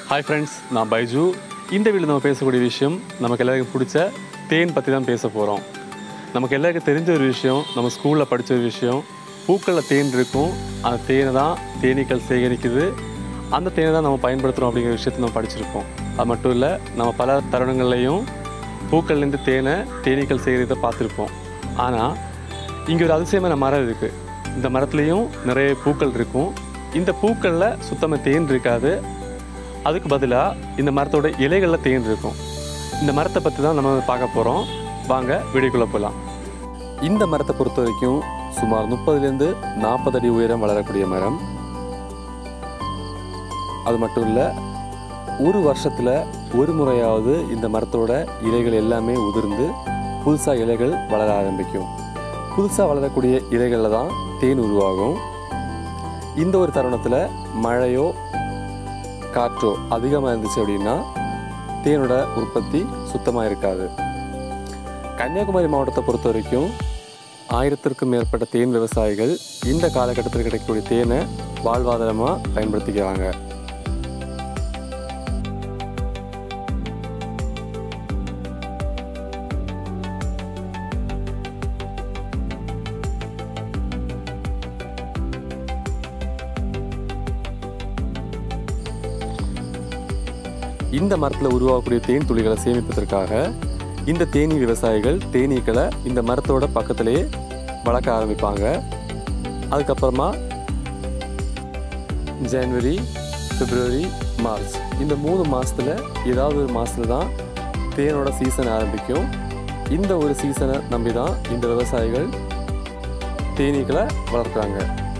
hi friends நான் பைஜு இந்த video நம்ம பேசக்கூடிய விஷயம் நமக்கு எல்லாருக்கும் பிடிச்ச தேன் பற்றி தான் பேச போகிறோம் நமக்கு எல்லாருக்கும் தெரிஞ்ச ஒரு விஷயம் நம்ம ஸ்கூலில் படித்த ஒரு விஷயம் பூக்களில் தேன் இருக்கும் அந்த தேனை தான் தேனீக்கள் சேகரிக்குது அந்த தேனை தான் நம்ம பயன்படுத்துகிறோம் அப்படிங்கிற விஷயத்தை நம்ம படிச்சிருப்போம் அது மட்டும் இல்லை நம்ம பல தருணங்கள்லையும் பூக்கள்லேருந்து தேனை தேனீக்கள் சேகரித்தை பார்த்துருப்போம் ஆனால் இங்கே ஒரு அதிசயமான மரம் இருக்குது இந்த மரத்துலேயும் நிறைய பூக்கள் இருக்கும் இந்த பூக்களில் சுத்தமாக தேன் இருக்காது அதுக்கு பதிலாக இந்த மரத்தோட இலைகளில் தேன் இருக்கும் இந்த மரத்தை பற்றி தான் நம்ம பார்க்க போகிறோம் வாங்க வீடியோக்குள்ளே போகலாம் இந்த மரத்தை பொறுத்த வரைக்கும் சுமார் முப்பதுலேருந்து நாற்பது அடி உயரம் வளரக்கூடிய மரம் அது மட்டும் இல்லை ஒரு வருஷத்தில் ஒரு முறையாவது இந்த மரத்தோட இலைகள் எல்லாமே உதிர்ந்து புதுசாக இலைகள் வளர ஆரம்பிக்கும் புதுசாக வளரக்கூடிய இலைகளில் தான் தேன் உருவாகும் இந்த ஒரு தருணத்தில் மழையோ காற்றோ அதிகமாக இருந்துச்சு அப்படின்னா தேனோட உற்பத்தி சுத்தமாக இருக்காது கன்னியாகுமரி மாவட்டத்தை பொறுத்த வரைக்கும் ஆயிரத்திற்கும் மேற்பட்ட தேன் விவசாயிகள் இந்த காலகட்டத்தில் கிடைக்கக்கூடிய தேனை வாழ்வாதாரமாக பயன்படுத்திக்கிறாங்க இந்த மரத்தில் உருவாகக்கூடிய தேன் துளிகளை சேமிப்பதற்காக இந்த தேனீ விவசாயிகள் தேனீக்களை இந்த மரத்தோட பக்கத்திலேயே வளர்க்க ஆரம்பிப்பாங்க அதுக்கப்புறமா ஜனவரி பிப்ரவரி மார்ச் இந்த மூணு மாதத்தில் ஏதாவது ஒரு மாதத்துல தான் தேனோட சீசன் ஆரம்பிக்கும் இந்த ஒரு சீசனை நம்பி தான் இந்த விவசாயிகள் தேனீக்களை வளர்க்குறாங்க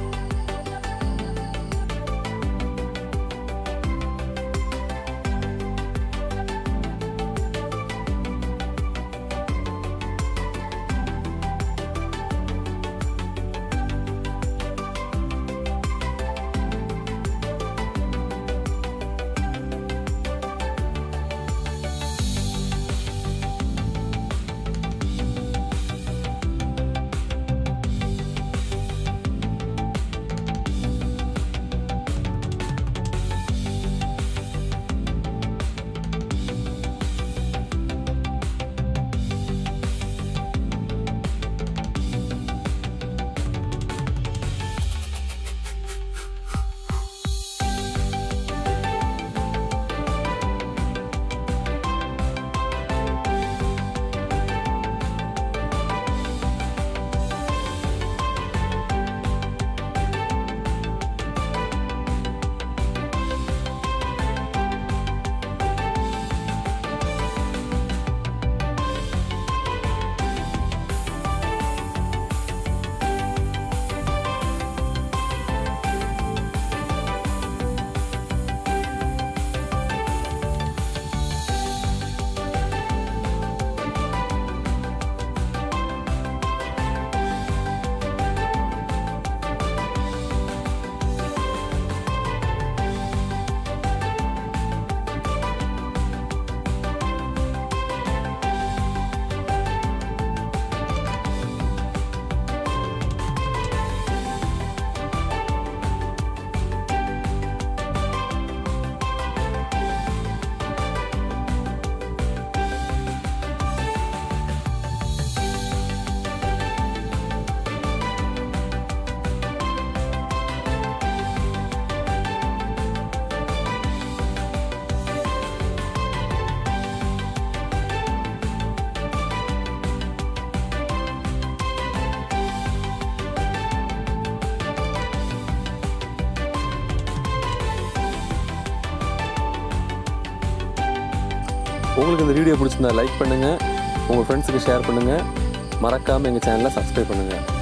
உங்களுக்கு இந்த வீடியோ பிடிச்சிருந்தா லைக் பண்ணுங்கள் உங்கள் ஃப்ரெண்ட்ஸுக்கு ஷேர் பண்ணுங்கள் மறக்காமல் எங்கள் சேனலை சப்ஸ்கிரைப் பண்ணுங்கள்